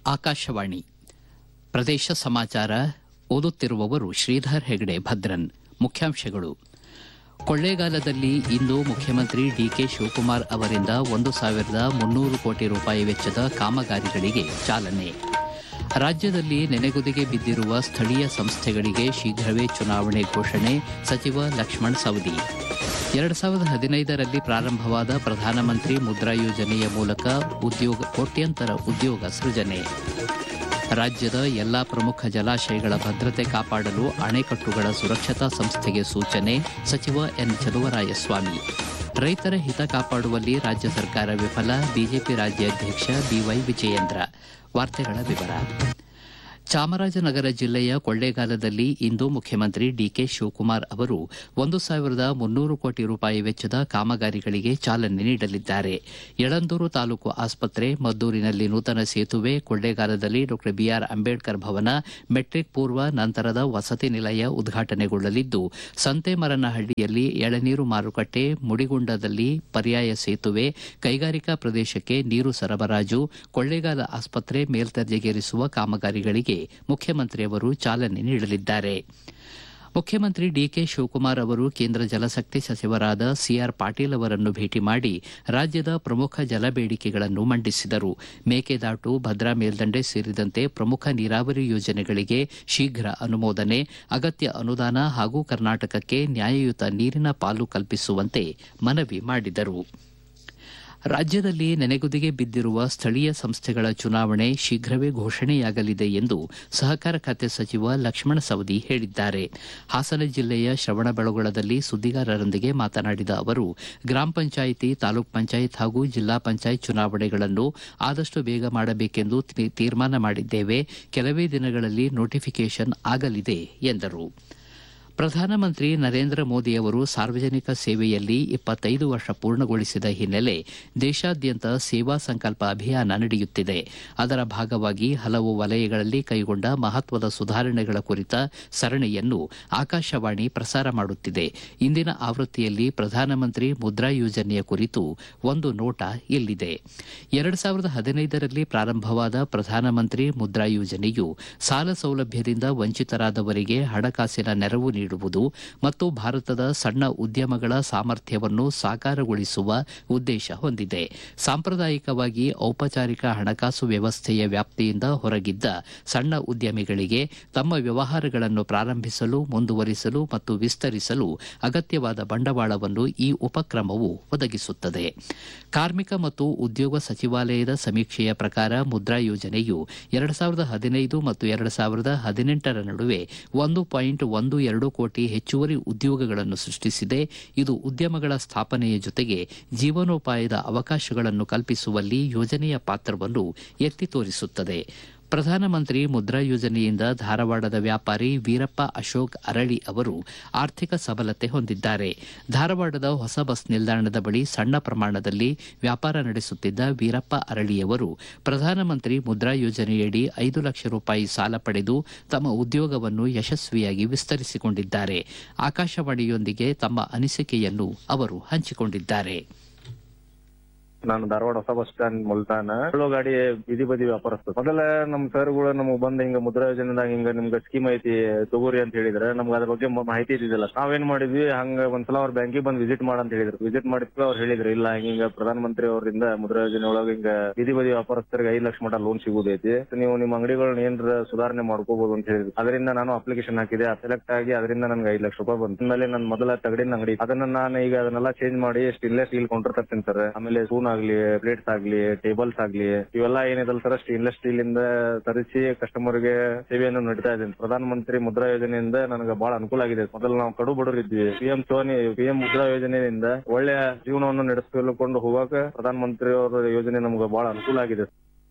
ಆಕಾಶವಾಣಿ ಪ್ರದೇಶ ಸಮಾಚಾರ ಓದುತ್ತಿರುವವರು ಶ್ರೀಧರ್ ಹೆಗಡೆ ಭದ್ರನ್ ಮುಖ್ಯಾಂಶಗಳು ಕೊಳ್ಳೇಗಾಲದಲ್ಲಿ ಇಂದು ಮುಖ್ಯಮಂತ್ರಿ ಡಿಕೆ ಶಿವಕುಮಾರ್ ಅವರಿಂದ ಒಂದು ಸಾವಿರದ ಮುನ್ನೂರು ಕೋಟಿ ರೂಪಾಯಿ ವೆಚ್ಚದ ಕಾಮಗಾರಿಗಳಿಗೆ ಚಾಲನೆ ರಾಜ್ಯದಲ್ಲಿ ನೆನೆಗುದಿಗೆ ಬಿದ್ದಿರುವ ಸ್ಥಳೀಯ ಸಂಸ್ಥೆಗಳಿಗೆ ಶೀಘ್ರವೇ ಚುನಾವಣೆ ಘೋಷಣೆ ಸಚಿವ ಲಕ್ಷ್ಮಣ್ ಸವದಿ ಎರಡು ಸಾವಿರದ ಹದಿನೈದರಲ್ಲಿ ಪ್ರಾರಂಭವಾದ ಪ್ರಧಾನಮಂತ್ರಿ ಮುದ್ರಾ ಯೋಜನೆಯ ಮೂಲಕ ಉದ್ಯೋಗ ಕೋಟ್ಯಂತರ ಉದ್ಯೋಗ ಸೃಜನೆ ರಾಜ್ಯದ ಎಲ್ಲಾ ಪ್ರಮುಖ ಜಲಾಶಯಗಳ ಭದ್ರತೆ ಕಾಪಾಡಲು ಅಣೆಕಟ್ಟುಗಳ ಸುರಕ್ಷತಾ ಸಂಸ್ಥೆಗೆ ಸೂಚನೆ ಸಚಿವ ಎನ್ ಚಲುವರಾಯಸ್ವಾಮಿ ರೈತರ ಹಿತ ಕಾಪಾಡುವಲ್ಲಿ ರಾಜ್ಯ ಸರ್ಕಾರ ವಿಫಲ ಬಿಜೆಪಿ ರಾಜ್ಯಾಧ್ಯಕ್ಷ ಬಿವೈ ವಿಜಯೇಂದ್ರ ವಾರ್ತೆಗಳ ವಿವರ ಚಾಮರಾಜನಗರ ಜಿಲ್ಲೆಯ ಕೊಳ್ಳೇಗಾಲದಲ್ಲಿ ಇಂದು ಮುಖ್ಯಮಂತ್ರಿ ಡಿಕೆ ಶಿವಕುಮಾರ್ ಅವರು ಒಂದು ಸಾವಿರದ ಮುನ್ನೂರು ಕೋಟಿ ರೂಪಾಯಿ ವೆಚ್ಚದ ಕಾಮಗಾರಿಗಳಿಗೆ ಚಾಲನೆ ನೀಡಲಿದ್ದಾರೆ ಯಳಂದೂರು ತಾಲೂಕು ಆಸ್ಪತ್ರೆ ಮದ್ದೂರಿನಲ್ಲಿ ನೂತನ ಸೇತುವೆ ಕೊಳ್ಳೇಗಾಲದಲ್ಲಿ ಡಾ ಬಿಆರ್ ಅಂಬೇಡ್ಕರ್ ಭವನ ಮೆಟ್ರಿಕ್ ಪೂರ್ವ ನಂತರದ ವಸತಿ ನಿಲಯ ಉದ್ಘಾಟನೆಗೊಳ್ಳಲಿದ್ದು ಸಂತೇಮರನಹಳ್ಳಿಯಲ್ಲಿ ಎಳನೀರು ಮಾರುಕಟ್ಟೆ ಮುಡಿಗುಂಡದಲ್ಲಿ ಪರ್ಯಾಯ ಸೇತುವೆ ಕೈಗಾರಿಕಾ ಪ್ರದೇಶಕ್ಕೆ ನೀರು ಸರಬರಾಜು ಕೊಳ್ಳೇಗಾಲ ಆಸ್ಪತ್ರೆ ಮೇಲ್ದರ್ಜೆಗೇರಿಸುವ ಕಾಮಗಾರಿಗಳಿಗೆ ಮುಖ್ಯಮಂತ್ರಿಯವರು ಚಾಲನೆ ನೀಡಲಿದ್ದಾರೆ ಮುಖ್ಯಮಂತ್ರಿ ಡಿಕೆ ಶಿವಕುಮಾರ್ ಅವರು ಕೇಂದ್ರ ಜಲಶಕ್ತಿ ಸಚಿವರಾದ ಸಿಆರ್ ಪಾಟೀಲ್ ಅವರನ್ನು ಭೇಟಿ ಮಾಡಿ ರಾಜ್ಯದ ಪ್ರಮುಖ ಜಲ ಬೇಡಿಕೆಗಳನ್ನು ಮಂಡಿಸಿದರು ಮೇಕೆದಾಟು ಭದ್ರಾ ಮೇಲ್ದಂಡೆ ಸೇರಿದಂತೆ ಪ್ರಮುಖ ನೀರಾವರಿ ಯೋಜನೆಗಳಿಗೆ ಶೀಘ್ರ ಅನುಮೋದನೆ ಅಗತ್ಯ ಅನುದಾನ ಹಾಗೂ ಕರ್ನಾಟಕಕ್ಕೆ ನ್ಯಾಯಯುತ ನೀರಿನ ಪಾಲು ಕಲ್ಪಿಸುವಂತೆ ಮನವಿ ಮಾಡಿದರು ರಾಜ್ಯದಲ್ಲಿ ನೆನೆಗುದಿಗೆ ಬಿದ್ದಿರುವ ಸ್ಥಳೀಯ ಸಂಸ್ಥೆಗಳ ಚುನಾವಣೆ ಶೀಘ್ರವೇ ಘೋಷಣೆಯಾಗಲಿದೆ ಎಂದು ಸಹಕಾರ ಖಾತೆ ಸಚಿವ ಲಕ್ಷ್ಮಣ ಸವದಿ ಹೇಳಿದ್ದಾರೆ ಹಾಸನ ಜಿಲ್ಲೆಯ ಶ್ರವಣಬೆಳಗೊಳದಲ್ಲಿ ಸುದ್ದಿಗಾರರೊಂದಿಗೆ ಮಾತನಾಡಿದ ಅವರು ಗ್ರಾಮ ಪಂಚಾಯಿತಿ ತಾಲೂಕ್ ಪಂಚಾಯತ್ ಹಾಗೂ ಜಿಲ್ಲಾ ಪಂಚಾಯತ್ ಚುನಾವಣೆಗಳನ್ನು ಆದಷ್ಟು ಬೇಗ ಮಾಡಬೇಕೆಂದು ತೀರ್ಮಾನ ಮಾಡಿದ್ದೇವೆ ಕೆಲವೇ ದಿನಗಳಲ್ಲಿ ನೋಟಿಫಿಕೇಷನ್ ಆಗಲಿದೆ ಎಂದರು ಪ್ರಧಾನಮಂತ್ರಿ ನರೇಂದ್ರ ಮೋದಿ ಅವರು ಸಾರ್ವಜನಿಕ ಸೇವೆಯಲ್ಲಿ ಇಪ್ಪತ್ತೈದು ವರ್ಷ ಪೂರ್ಣಗೊಳಿಸಿದ ಹಿನ್ನೆಲೆ ದೇಶಾದ್ಯಂತ ಸೇವಾ ಸಂಕಲ್ಪ ಅಭಿಯಾನ ನಡೆಯುತ್ತಿದೆ ಅದರ ಭಾಗವಾಗಿ ಹಲವು ವಲಯಗಳಲ್ಲಿ ಕೈಗೊಂಡ ಮಹತ್ವದ ಸುಧಾರಣೆಗಳ ಕುರಿತ ಸರಣಿಯನ್ನು ಆಕಾಶವಾಣಿ ಪ್ರಸಾರ ಮಾಡುತ್ತಿದೆ ಇಂದಿನ ಆವೃತ್ತಿಯಲ್ಲಿ ಪ್ರಧಾನಮಂತ್ರಿ ಮುದ್ರಾ ಯೋಜನೆಯ ಕುರಿತು ಒಂದು ನೋಟ ಇಲ್ಲಿದೆ ಎರಡು ಸಾವಿರದ ಹದಿನೈದರಲ್ಲಿ ಪ್ರಾರಂಭವಾದ ಪ್ರಧಾನಮಂತ್ರಿ ಮುದ್ರಾ ಯೋಜನೆಯು ಸಾಲ ಸೌಲಭ್ಯದಿಂದ ವಂಚಿತರಾದವರಿಗೆ ಹಣಕಾಸಿನ ನೆರವು ನೀಡುವುದು ಮತ್ತು ಭಾರತದ ಸಣ್ಣ ಉದ್ಯಮಗಳ ಸಾಮರ್ಥ್ಯವನ್ನು ಸಾಕಾರಗೊಳಿಸುವ ಉದ್ದೇಶ ಹೊಂದಿದೆ ಸಾಂಪ್ರದಾಯಿಕವಾಗಿ ಔಪಚಾರಿಕ ಹಣಕಾಸು ವ್ಯವಸ್ಥೆಯ ವ್ಯಾಪ್ತಿಯಿಂದ ಹೊರಗಿದ್ದ ಸಣ್ಣ ಉದ್ಯಮಿಗಳಿಗೆ ತಮ್ಮ ವ್ಯವಹಾರಗಳನ್ನು ಪ್ರಾರಂಭಿಸಲು ಮುಂದುವರಿಸಲು ಮತ್ತು ವಿಸ್ತರಿಸಲು ಅಗತ್ಯವಾದ ಬಂಡವಾಳವನ್ನು ಈ ಉಪಕ್ರಮವು ಒದಗಿಸುತ್ತದೆ ಕಾರ್ಮಿಕ ಮತ್ತು ಉದ್ಯೋಗ ಸಚಿವಾಲಯದ ಸಮೀಕ್ಷೆಯ ಪ್ರಕಾರ ಮುದ್ರಾ ಯೋಜನೆಯು ಎರಡು ಸಾವಿರದ ಹದಿನೈದು ಮತ್ತು ಎರಡು ಸಾವಿರದ ಹದಿನೆಂಟರ ನಡುವೆ ಒಂದು ಪಾಯಿಂಟ್ ಒಂದು ಎರಡು ಕೋಟಿ ಹೆಚ್ಚುವರಿ ಉದ್ಯೋಗಗಳನ್ನು ಸೃಷ್ಟಿಸಿದೆ ಇದು ಉದ್ಯಮಗಳ ಸ್ಥಾಪನೆಯ ಜೊತೆಗೆ ಜೀವನೋಪಾಯದ ಅವಕಾಶಗಳನ್ನು ಕಲ್ಪಿಸುವಲ್ಲಿ ಯೋಜನೆಯ ಪಾತ್ರವನ್ನು ಎತ್ತಿ ತೋರಿಸುತ್ತದೆ ಪ್ರಧಾನಮಂತ್ರಿ ಮುದ್ರಾ ಯೋಜನೆಯಿಂದ ಧಾರವಾಡದ ವ್ಯಾಪಾರಿ ವೀರಪ್ಪ ಅಶೋಕ್ ಅರಳಿ ಅವರು ಆರ್ಥಿಕ ಸಬಲತೆ ಹೊಂದಿದ್ದಾರೆ ಧಾರವಾಡದ ಹೊಸ ಬಸ್ ನಿಲ್ದಾಣದ ಬಳಿ ಸಣ್ಣ ಪ್ರಮಾಣದಲ್ಲಿ ವ್ಯಾಪಾರ ನಡೆಸುತ್ತಿದ್ದ ವೀರಪ್ಪ ಅರಳಿಯವರು ಪ್ರಧಾನಮಂತ್ರಿ ಮುದ್ರಾ ಯೋಜನೆಯಡಿ ಐದು ಲಕ್ಷ ರೂಪಾಯಿ ಸಾಲ ಪಡೆದು ತಮ್ಮ ಉದ್ಯೋಗವನ್ನು ಯಶಸ್ವಿಯಾಗಿ ವಿಸ್ತರಿಸಿಕೊಂಡಿದ್ದಾರೆ ಆಕಾಶವಾಣಿಯೊಂದಿಗೆ ತಮ್ಮ ಅನಿಸಿಕೆಯನ್ನು ಅವರು ಹಂಚಿಕೊಂಡಿದ್ದಾರೆ ನಾನು ಧಾರವಾಡ ಹೊಸ ಬಸ್ ಸ್ಟ್ಯಾಂಡ್ ಮುಲ್ತಾನ ಎಳ್ಳೋ ಗಾಡಿ ಬೀದಿ ಬದಿ ವ್ಯಾಪಾರಸ್ಥ ಮೊದಲ ನಮ್ ಸರ್ಗಳು ನಮಗ್ ಬಂದ್ ಹಿಂಗ ಮುದ್ರಾ ಯೋಜನೆದಾಗ ಹಿಂಗ ನಿಮ್ಗ ಸ್ಕೀಮ್ ಐತಿ ತಗೋರಿ ಅಂತ ಹೇಳಿದ್ರೆ ನಮ್ಗೆ ಅದ್ರ ಬಗ್ಗೆ ಮ- ಮಾಹಿತಿ ಇದ್ದಿದ್ದಿಲ್ಲ ನಾವೇನ್ ಮಾಡಿದ್ವಿ ಹಂಗ ಒಂದ್ಸಲ ಅವ್ರ ಬ್ಯಾಂಕಿಗೆ ಬಂದ್ ವಿಸಿಟ್ ಮಾಡ ಅಂತ ಹೇಳಿದ್ರು ವಿಸಿಟ್ ಮಾಡಿದ್ವಿ ಅವ್ರು ಹೇಳಿದ್ರು ಇಲ್ಲ ಹಿಂಗ ಪ್ರಧಾನ ಮಂತ್ರಿ ಅವರಿಂದ ಮುದ್ರಾ ಯೋಜನೆ ಒಳಗ ಹಿಂಗ ಬೀದಿ ಬದಿ ವ್ಯಾಪಾರಸ್ಥರಿಗೆ ಐದ್ ಲಕ್ಷ ಮಟ ಲೋನ್ ಸಿಗುದೈತಿ ನೀವು ನಿಮ್ಮ ಅಂಗಡಿಗಳನ್ನ ಏನ್ರ ಸುಧಾರಣೆ ಮಾಡ್ಕೋಬಹುದು ಅಂತ ಹೇಳಿದ್ರು ಅದರಿಂದ ನಾನು ಅಪ್ಲಿಕೇಶನ್ ಹಾಕಿದೆ ಸೆಲೆಕ್ಟ್ ಆಗಿ ಅದರಿಂದ ನನ್ಗೆ ಐದ್ ಲಕ್ಷ ರೂಪಾಯಿ ಬಂತು ಆಮೇಲೆ ನನ್ನ ಮೊದಲ ತಗಡಿನ ಅಂಗಡಿ ಅದನ್ನ ನಾನು ಈಗ ಅದನ್ನೆಲ್ಲ ಚೇಂಜ್ ಮಾಡಿ ಸ್ಟೇನ್ಲೆಸ್ ಸ್ಟೀಲ್ ಕೌಂಟರ್ ತರ್ತೀನಿ ಸರ್ ಆಮೇಲೆ ಸ್ಪೂನ್ ಆಗ್ಲಿ ಪ್ಲೇಟ್ಸ್ ಆಗ್ಲಿ ಟೇಬಲ್ಸ್ ಆಗ್ಲಿ ಇವೆಲ್ಲ ಏನಿದಲ್ಲ ಸರ್ ಸ್ಟೇನ್ಲೆಸ್ ಸ್ಟೀಲ್ ಇಂದ ತರಿಸಿ ಕಸ್ಟಮರ್ ಗೆ ಸೇವೆಯನ್ನು ನೀಡ್ತಾ ಇದ್ದೀನಿ ಪ್ರಧಾನ ಮಂತ್ರಿ ಮುದ್ರಾ ಯೋಜನೆಯಿಂದ ನನಗೆ ಬಹಳ ಅನುಕೂಲ ಆಗಿದೆ ಮೊದಲು ನಾವು ಕಡು ಬಡವರು ಇದ್ವಿ ಪಿಎಂ ಸೋನಿ ಪಿಎಂ ಮುದ್ರಾ ಯೋಜನೆಯಿಂದ ಒಳ್ಳೆಯ ಜೀವನವನ್ನು ನಡೆಸಿಕೊಂಡು ಹೋಗಾಕ ಪ್ರಧಾನ ಮಂತ್ರಿ ಅವರ ಯೋಜನೆ ನಮ್ಗೆ ಬಹಳ ಅನುಕೂಲ ಆಗಿದೆ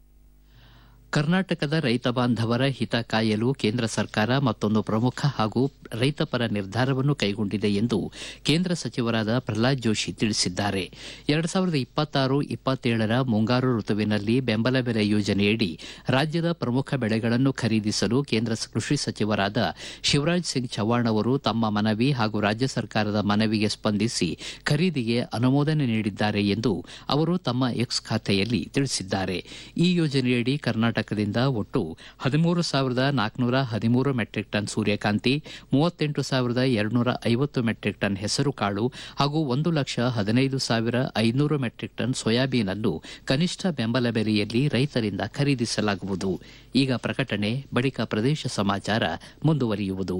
ಕರ್ನಾಟಕದ ರೈತ ಬಾಂಧವರ ಹಿತ ಕಾಯಲು ಕೇಂದ್ರ ಸರ್ಕಾರ ಮತ್ತೊಂದು ಪ್ರಮುಖ ಹಾಗೂ ರೈತಪರ ನಿರ್ಧಾರವನ್ನು ಕೈಗೊಂಡಿದೆ ಎಂದು ಕೇಂದ್ರ ಸಚಿವರಾದ ಪ್ರಹ್ಲಾದ್ ಜೋಶಿ ತಿಳಿಸಿದ್ದಾರೆ ಎರಡು ಸಾವಿರದ ಇಪ್ಪತ್ತಾರು ಇಪ್ಪತ್ತೇಳರ ಮುಂಗಾರು ಋತುವಿನಲ್ಲಿ ಬೆಂಬಲ ಬೆಲೆ ಯೋಜನೆಯಡಿ ರಾಜ್ಯದ ಪ್ರಮುಖ ಬೆಳೆಗಳನ್ನು ಖರೀದಿಸಲು ಕೇಂದ್ರ ಕೃಷಿ ಸಚಿವರಾದ ಶಿವರಾಜ್ ಸಿಂಗ್ ಚೌಹಾಣ್ ಅವರು ತಮ್ಮ ಮನವಿ ಹಾಗೂ ರಾಜ್ಯ ಸರ್ಕಾರದ ಮನವಿಗೆ ಸ್ಪಂದಿಸಿ ಖರೀದಿಗೆ ಅನುಮೋದನೆ ನೀಡಿದ್ದಾರೆ ಎಂದು ಅವರು ತಮ್ಮ ಎಕ್ಸ್ ಖಾತೆಯಲ್ಲಿ ತಿಳಿಸಿದ್ದಾರೆ ಈ ಯೋಜನೆಯಡಿ ಕರ್ನಾಟಕ ಘಟಕದಿಂದ ಒಟ್ಟು ಹದಿಮೂರು ಸಾವಿರದ ನಾಲ್ಕುನೂರ ಹದಿಮೂರು ಮೆಟ್ರಿಕ್ ಟನ್ ಸೂರ್ಯಕಾಂತಿ ಮೂವತ್ತೆಂಟು ಸಾವಿರದ ಎರಡುನೂರ ಐವತ್ತು ಮೆಟ್ರಿಕ್ ಟನ್ ಹೆಸರುಕಾಳು ಹಾಗೂ ಒಂದು ಲಕ್ಷ ಹದಿನೈದು ಸಾವಿರ ಐನೂರು ಮೆಟ್ರಿಕ್ ಟನ್ ಸೋಯಾಬೀನ್ ಅನ್ನು ಕನಿಷ್ಠ ಬೆಂಬಲ ಬೆಲೆಯಲ್ಲಿ ರೈತರಿಂದ ಖರೀದಿಸಲಾಗುವುದು ಈಗ ಪ್ರಕಟಣೆ ಬಳಿಕ ಪ್ರದೇಶ ಸಮಾಚಾರ ಮುಂದುವರಿಯುವುದು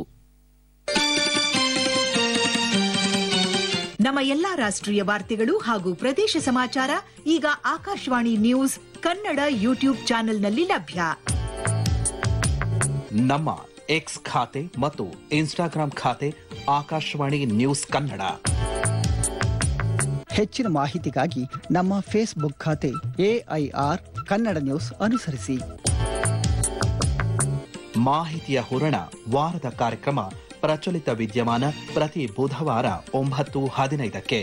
ನಮ್ಮ ಎಲ್ಲಾ ರಾಷ್ಟ್ರೀಯ ವಾರ್ತೆಗಳು ಹಾಗೂ ಪ್ರದೇಶ ಸಮಾಚಾರ ಈಗ ಆಕಾಶವಾಣಿ ನ್ಯೂಸ್ ಕನ್ನಡ ಯೂಟ್ಯೂಬ್ ಚಾನೆಲ್ನಲ್ಲಿ ಲಭ್ಯ ನಮ್ಮ ಎಕ್ಸ್ ಖಾತೆ ಮತ್ತು ಇನ್ಸ್ಟಾಗ್ರಾಂ ಖಾತೆ ಆಕಾಶವಾಣಿ ನ್ಯೂಸ್ ಕನ್ನಡ ಹೆಚ್ಚಿನ ಮಾಹಿತಿಗಾಗಿ ನಮ್ಮ ಫೇಸ್ಬುಕ್ ಖಾತೆ ಎಐಆರ್ ಕನ್ನಡ ನ್ಯೂಸ್ ಅನುಸರಿಸಿ ಮಾಹಿತಿಯ ಹೂರಣ ವಾರದ ಕಾರ್ಯಕ್ರಮ ಪ್ರಚಲಿತ ವಿದ್ಯಮಾನ ಪ್ರತಿ ಬುಧವಾರ ಒಂಬತ್ತು ಹದಿನೈದಕ್ಕೆ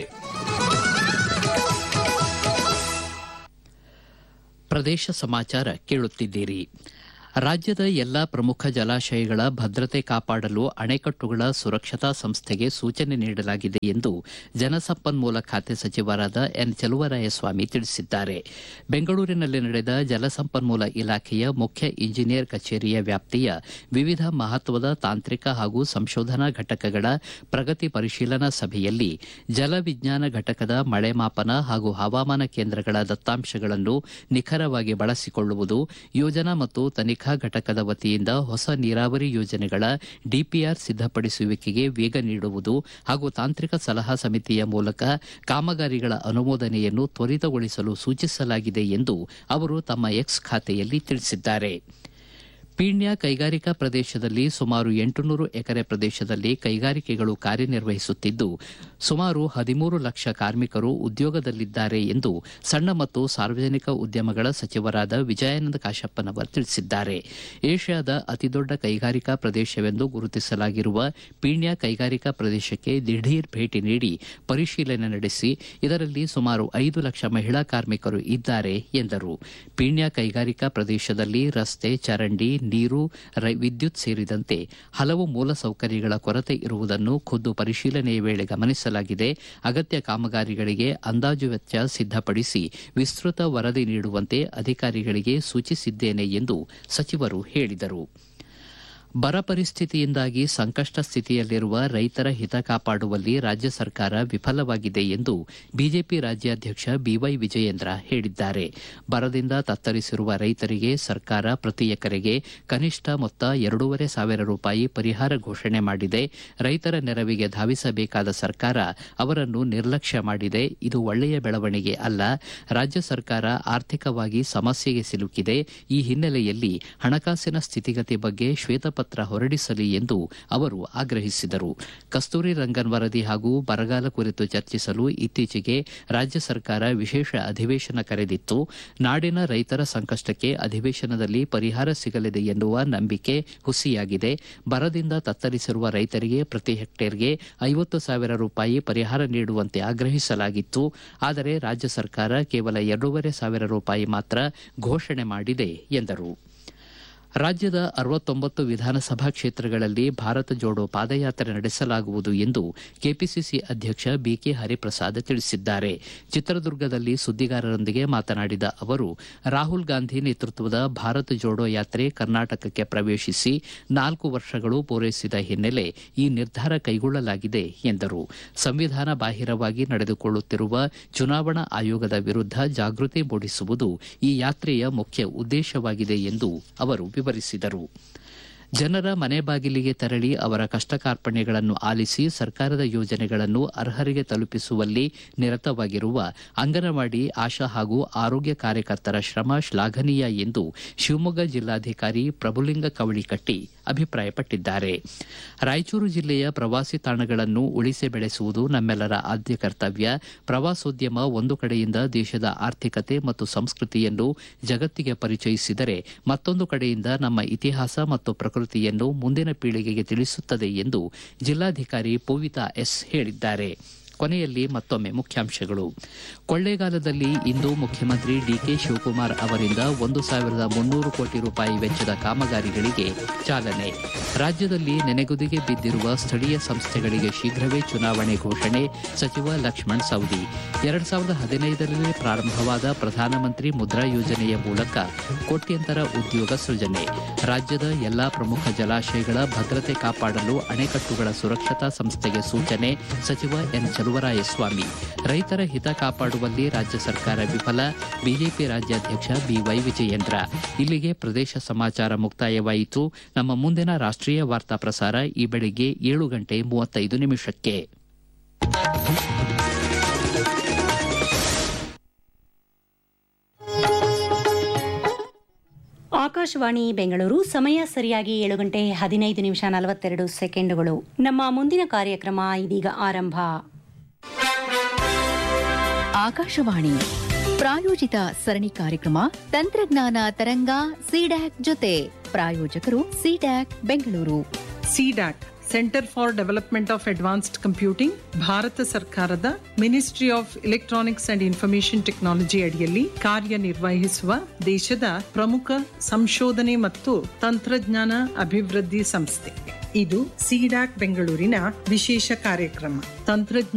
ಪ್ರದೇಶ ಸಮಾಚಾರ ಕೇಳುತ್ತಿದ್ದೀರಿ ರಾಜ್ಯದ ಎಲ್ಲಾ ಪ್ರಮುಖ ಜಲಾಶಯಗಳ ಭದ್ರತೆ ಕಾಪಾಡಲು ಅಣೆಕಟ್ಟುಗಳ ಸುರಕ್ಷತಾ ಸಂಸ್ಥೆಗೆ ಸೂಚನೆ ನೀಡಲಾಗಿದೆ ಎಂದು ಜಲಸಂಪನ್ಮೂಲ ಖಾತೆ ಸಚಿವರಾದ ಎನ್ ಚಲುವರಾಯಸ್ವಾಮಿ ತಿಳಿಸಿದ್ದಾರೆ ಬೆಂಗಳೂರಿನಲ್ಲಿ ನಡೆದ ಜಲಸಂಪನ್ಮೂಲ ಇಲಾಖೆಯ ಮುಖ್ಯ ಇಂಜಿನಿಯರ್ ಕಚೇರಿಯ ವ್ಯಾಪ್ತಿಯ ವಿವಿಧ ಮಹತ್ವದ ತಾಂತ್ರಿಕ ಹಾಗೂ ಸಂಶೋಧನಾ ಘಟಕಗಳ ಪ್ರಗತಿ ಪರಿಶೀಲನಾ ಸಭೆಯಲ್ಲಿ ಜಲವಿಜ್ಞಾನ ಘಟಕದ ಮಳೆ ಮಾಪನ ಹಾಗೂ ಹವಾಮಾನ ಕೇಂದ್ರಗಳ ದತ್ತಾಂಶಗಳನ್ನು ನಿಖರವಾಗಿ ಬಳಸಿಕೊಳ್ಳುವುದು ಯೋಜನಾ ಮತ್ತು ತನಿಖಾ ಘಟಕದ ವತಿಯಿಂದ ಹೊಸ ನೀರಾವರಿ ಯೋಜನೆಗಳ ಡಿಪಿಆರ್ ಸಿದ್ದಪಡಿಸುವಿಕೆಗೆ ವೇಗ ನೀಡುವುದು ಹಾಗೂ ತಾಂತ್ರಿಕ ಸಲಹಾ ಸಮಿತಿಯ ಮೂಲಕ ಕಾಮಗಾರಿಗಳ ಅನುಮೋದನೆಯನ್ನು ತ್ವರಿತಗೊಳಿಸಲು ಸೂಚಿಸಲಾಗಿದೆ ಎಂದು ಅವರು ತಮ್ಮ ಎಕ್ಸ್ ಖಾತೆಯಲ್ಲಿ ತಿಳಿಸಿದ್ದಾರೆ ಪೀಣ್ಯ ಕೈಗಾರಿಕಾ ಪ್ರದೇಶದಲ್ಲಿ ಸುಮಾರು ಎಂಟುನೂರು ಎಕರೆ ಪ್ರದೇಶದಲ್ಲಿ ಕೈಗಾರಿಕೆಗಳು ಕಾರ್ಯನಿರ್ವಹಿಸುತ್ತಿದ್ದು ಸುಮಾರು ಹದಿಮೂರು ಲಕ್ಷ ಕಾರ್ಮಿಕರು ಉದ್ಯೋಗದಲ್ಲಿದ್ದಾರೆ ಎಂದು ಸಣ್ಣ ಮತ್ತು ಸಾರ್ವಜನಿಕ ಉದ್ಯಮಗಳ ಸಚಿವರಾದ ವಿಜಯಾನಂದ ಕಾಶಪ್ಪನವರ್ ತಿಳಿಸಿದ್ದಾರೆ ಏಷ್ಯಾದ ಅತಿದೊಡ್ಡ ಕೈಗಾರಿಕಾ ಪ್ರದೇಶವೆಂದು ಗುರುತಿಸಲಾಗಿರುವ ಪೀಣ್ಯ ಕೈಗಾರಿಕಾ ಪ್ರದೇಶಕ್ಕೆ ದಿಢೀರ್ ಭೇಟಿ ನೀಡಿ ಪರಿಶೀಲನೆ ನಡೆಸಿ ಇದರಲ್ಲಿ ಸುಮಾರು ಐದು ಲಕ್ಷ ಮಹಿಳಾ ಕಾರ್ಮಿಕರು ಇದ್ದಾರೆ ಎಂದರು ಪೀಣ್ಯ ಕೈಗಾರಿಕಾ ಪ್ರದೇಶದಲ್ಲಿ ರಸ್ತೆ ಚರಂಡಿ ನೀರು ವಿದ್ಯುತ್ ಸೇರಿದಂತೆ ಹಲವು ಮೂಲಸೌಕರ್ಯಗಳ ಕೊರತೆ ಇರುವುದನ್ನು ಖುದ್ದು ಪರಿಶೀಲನೆಯ ವೇಳೆ ಗಮನಿಸಲಾಗಿದೆ ಅಗತ್ಯ ಕಾಮಗಾರಿಗಳಿಗೆ ಅಂದಾಜು ವೆಚ್ಚ ಸಿದ್ದಪಡಿಸಿ ವಿಸ್ತೃತ ವರದಿ ನೀಡುವಂತೆ ಅಧಿಕಾರಿಗಳಿಗೆ ಸೂಚಿಸಿದ್ದೇನೆ ಎಂದು ಸಚಿವರು ಹೇಳಿದರು ಬರ ಪರಿಸ್ಥಿತಿಯಿಂದಾಗಿ ಸಂಕಷ್ಟ ಸ್ಥಿತಿಯಲ್ಲಿರುವ ರೈತರ ಹಿತ ಕಾಪಾಡುವಲ್ಲಿ ರಾಜ್ಯ ಸರ್ಕಾರ ವಿಫಲವಾಗಿದೆ ಎಂದು ಬಿಜೆಪಿ ರಾಜ್ಯಾಧ್ಯಕ್ಷ ಬಿವೈ ವಿಜಯೇಂದ್ರ ಹೇಳಿದ್ದಾರೆ ಬರದಿಂದ ತತ್ತರಿಸಿರುವ ರೈತರಿಗೆ ಸರ್ಕಾರ ಪ್ರತಿ ಎಕರೆಗೆ ಕನಿಷ್ಠ ಮೊತ್ತ ಎರಡೂವರೆ ಸಾವಿರ ರೂಪಾಯಿ ಪರಿಹಾರ ಘೋಷಣೆ ಮಾಡಿದೆ ರೈತರ ನೆರವಿಗೆ ಧಾವಿಸಬೇಕಾದ ಸರ್ಕಾರ ಅವರನ್ನು ನಿರ್ಲಕ್ಷ್ಯ ಮಾಡಿದೆ ಇದು ಒಳ್ಳೆಯ ಬೆಳವಣಿಗೆ ಅಲ್ಲ ರಾಜ್ಯ ಸರ್ಕಾರ ಆರ್ಥಿಕವಾಗಿ ಸಮಸ್ಯೆಗೆ ಸಿಲುಕಿದೆ ಈ ಹಿನ್ನೆಲೆಯಲ್ಲಿ ಹಣಕಾಸಿನ ಸ್ಥಿತಿಗತಿ ಬಗ್ಗೆ ಶ್ವೇತಪತ್ರ ಹೊರಡಿಸಲಿ ಎಂದು ಅವರು ಆಗ್ರಹಿಸಿದರು ಕಸ್ತೂರಿ ರಂಗನ್ ವರದಿ ಹಾಗೂ ಬರಗಾಲ ಕುರಿತು ಚರ್ಚಿಸಲು ಇತ್ತೀಚೆಗೆ ರಾಜ್ಯ ಸರ್ಕಾರ ವಿಶೇಷ ಅಧಿವೇಶನ ಕರೆದಿತ್ತು ನಾಡಿನ ರೈತರ ಸಂಕಷ್ಟಕ್ಕೆ ಅಧಿವೇಶನದಲ್ಲಿ ಪರಿಹಾರ ಸಿಗಲಿದೆ ಎನ್ನುವ ನಂಬಿಕೆ ಹುಸಿಯಾಗಿದೆ ಬರದಿಂದ ತತ್ತರಿಸಿರುವ ರೈತರಿಗೆ ಪ್ರತಿ ಹೆಕ್ಟೇರ್ಗೆ ಐವತ್ತು ಸಾವಿರ ರೂಪಾಯಿ ಪರಿಹಾರ ನೀಡುವಂತೆ ಆಗ್ರಹಿಸಲಾಗಿತ್ತು ಆದರೆ ರಾಜ್ಯ ಸರ್ಕಾರ ಕೇವಲ ಎರಡೂವರೆ ಸಾವಿರ ರೂಪಾಯಿ ಮಾತ್ರ ಘೋಷಣೆ ಮಾಡಿದೆ ಎಂದರು ರಾಜ್ಯದ ಅರವತ್ತೊಂಬತ್ತು ವಿಧಾನಸಭಾ ಕ್ಷೇತ್ರಗಳಲ್ಲಿ ಭಾರತ ಜೋಡೋ ಪಾದಯಾತ್ರೆ ನಡೆಸಲಾಗುವುದು ಎಂದು ಕೆಪಿಸಿಸಿ ಅಧ್ಯಕ್ಷ ಬಿಕೆ ಹರಿಪ್ರಸಾದ್ ತಿಳಿಸಿದ್ದಾರೆ ಚಿತ್ರದುರ್ಗದಲ್ಲಿ ಸುದ್ದಿಗಾರರೊಂದಿಗೆ ಮಾತನಾಡಿದ ಅವರು ರಾಹುಲ್ ಗಾಂಧಿ ನೇತೃತ್ವದ ಭಾರತ ಜೋಡೋ ಯಾತ್ರೆ ಕರ್ನಾಟಕಕ್ಕೆ ಪ್ರವೇಶಿಸಿ ನಾಲ್ಕು ವರ್ಷಗಳು ಪೂರೈಸಿದ ಹಿನ್ನೆಲೆ ಈ ನಿರ್ಧಾರ ಕೈಗೊಳ್ಳಲಾಗಿದೆ ಎಂದರು ಸಂವಿಧಾನ ಬಾಹಿರವಾಗಿ ನಡೆದುಕೊಳ್ಳುತ್ತಿರುವ ಚುನಾವಣಾ ಆಯೋಗದ ವಿರುದ್ಧ ಜಾಗೃತಿ ಮೂಡಿಸುವುದು ಈ ಯಾತ್ರೆಯ ಮುಖ್ಯ ಉದ್ದೇಶವಾಗಿದೆ ಎಂದು ಅವರು ವಿವರಿಸಿದರು ಜನರ ಮನೆ ಬಾಗಿಲಿಗೆ ತೆರಳಿ ಅವರ ಕಷ್ಟ ಕಾರ್ಪಣ್ಯಗಳನ್ನು ಆಲಿಸಿ ಸರ್ಕಾರದ ಯೋಜನೆಗಳನ್ನು ಅರ್ಹರಿಗೆ ತಲುಪಿಸುವಲ್ಲಿ ನಿರತವಾಗಿರುವ ಅಂಗನವಾಡಿ ಆಶಾ ಹಾಗೂ ಆರೋಗ್ಯ ಕಾರ್ಯಕರ್ತರ ಶ್ರಮ ಶ್ಲಾಘನೀಯ ಎಂದು ಶಿವಮೊಗ್ಗ ಜಿಲ್ಲಾಧಿಕಾರಿ ಪ್ರಭುಲಿಂಗ ಕವಳಿಕಟ್ಟಿ ಅಭಿಪ್ರಾಯಪಟ್ಟಿದ್ದಾರೆ ರಾಯಚೂರು ಜಿಲ್ಲೆಯ ಪ್ರವಾಸಿ ತಾಣಗಳನ್ನು ಉಳಿಸಿ ಬೆಳೆಸುವುದು ನಮ್ಮೆಲ್ಲರ ಆದ್ಯ ಕರ್ತವ್ಯ ಪ್ರವಾಸೋದ್ಯಮ ಒಂದು ಕಡೆಯಿಂದ ದೇಶದ ಆರ್ಥಿಕತೆ ಮತ್ತು ಸಂಸ್ಕೃತಿಯನ್ನು ಜಗತ್ತಿಗೆ ಪರಿಚಯಿಸಿದರೆ ಮತ್ತೊಂದು ಕಡೆಯಿಂದ ನಮ್ಮ ಇತಿಹಾಸ ಮತ್ತು ಪ್ರಕೃತಿಯನ್ನು ಮುಂದಿನ ಪೀಳಿಗೆಗೆ ತಿಳಿಸುತ್ತದೆ ಎಂದು ಜಿಲ್ಲಾಧಿಕಾರಿ ಪೂವಿತಾ ಎಸ್ ಹೇಳಿದ್ದಾರೆ ಕೊನೆಯಲ್ಲಿ ಮತ್ತೊಮ್ಮೆ ಮುಖ್ಯಾಂಶಗಳು ಕೊಳ್ಳೇಗಾಲದಲ್ಲಿ ಇಂದು ಮುಖ್ಯಮಂತ್ರಿ ಡಿಕೆ ಶಿವಕುಮಾರ್ ಅವರಿಂದ ಒಂದು ಸಾವಿರದ ಮುನ್ನೂರು ಕೋಟಿ ರೂಪಾಯಿ ವೆಚ್ಚದ ಕಾಮಗಾರಿಗಳಿಗೆ ಚಾಲನೆ ರಾಜ್ಯದಲ್ಲಿ ನೆನೆಗುದಿಗೆ ಬಿದ್ದಿರುವ ಸ್ಥಳೀಯ ಸಂಸ್ಥೆಗಳಿಗೆ ಶೀಘ್ರವೇ ಚುನಾವಣೆ ಘೋಷಣೆ ಸಚಿವ ಲಕ್ಷ್ಮಣ್ ಸವದಿ ಎರಡ್ ಸಾವಿರದ ಹದಿನೈದರಲ್ಲಿ ಪ್ರಾರಂಭವಾದ ಪ್ರಧಾನಮಂತ್ರಿ ಮುದ್ರಾ ಯೋಜನೆಯ ಮೂಲಕ ಕೋಟ್ಯಂತರ ಉದ್ಯೋಗ ಸೃಜನೆ ರಾಜ್ಯದ ಎಲ್ಲಾ ಪ್ರಮುಖ ಜಲಾಶಯಗಳ ಭದ್ರತೆ ಕಾಪಾಡಲು ಅಣೆಕಟ್ಟುಗಳ ಸುರಕ್ಷತಾ ಸಂಸ್ಥೆಗೆ ಸೂಚನೆ ಸಚಿವ ಎನ್ ಚಲುವರಾಯಸ್ವಾಮಿ ರೈತರ ಹಿತ ಕಾಪಾಡುವಲ್ಲಿ ರಾಜ್ಯ ಸರ್ಕಾರ ವಿಫಲ ಬಿಜೆಪಿ ರಾಜ್ಯಾಧ್ಯಕ್ಷ ಬಿವೈ ವಿಜಯೇಂದ್ರ ಇಲ್ಲಿಗೆ ಪ್ರದೇಶ ಸಮಾಚಾರ ಮುಕ್ತಾಯವಾಯಿತು ನಮ್ಮ ಮುಂದಿನ ರಾಷ್ಟೀಯ ವಾರ್ತಾ ಪ್ರಸಾರ ಈ ಬೆಳಿಗ್ಗೆ ಏಳು ಗಂಟೆ ಮೂವತ್ತೈದು ನಿಮಿಷಕ್ಕೆ ಆಕಾಶವಾಣಿ ಬೆಂಗಳೂರು ಸಮಯ ಸರಿಯಾಗಿ ಏಳು ಗಂಟೆ ಹದಿನೈದು ನಿಮಿಷ ನಲವತ್ತೆರಡು ಸೆಕೆಂಡುಗಳು ನಮ್ಮ ಮುಂದಿನ ಕಾರ್ಯಕ್ರಮ ಇದೀಗ ಆರಂಭ ಆಕಾಶವಾಣಿ ಪ್ರಾಯೋಜಿತ ಸರಣಿ ಕಾರ್ಯಕ್ರಮ ತಂತ್ರಜ್ಞಾನ ತರಂಗ ಸಿಡ್ಯಾಕ್ ಜೊತೆ ಪ್ರಾಯೋಜಕರು CDAC Bengaluru CDAC centre for development of advanced computing ಭಾರತ ಸರ್ಕಾರದ ministry of electronics and information technology ಅಡಿಯಲ್ಲಿ ಕಾರ್ಯನಿರ್ವಹಿಸುವ ದೇಶದ ಪ್ರಮುಖ ಸಂಶೋಧನೆ ಮತ್ತು ತಂತ್ರಜ್ಞಾನ ಅಭಿವೃದ್ಧಿ ಸಂಸ್ಥೆ ಇದು ಸಿಡ್ಯಾಕ್ ಬೆಂಗಳೂರಿನ ವಿಶೇಷ ಕಾರ್ಯಕ್ರಮ ತಂತ್ರಜ್ಞಾನ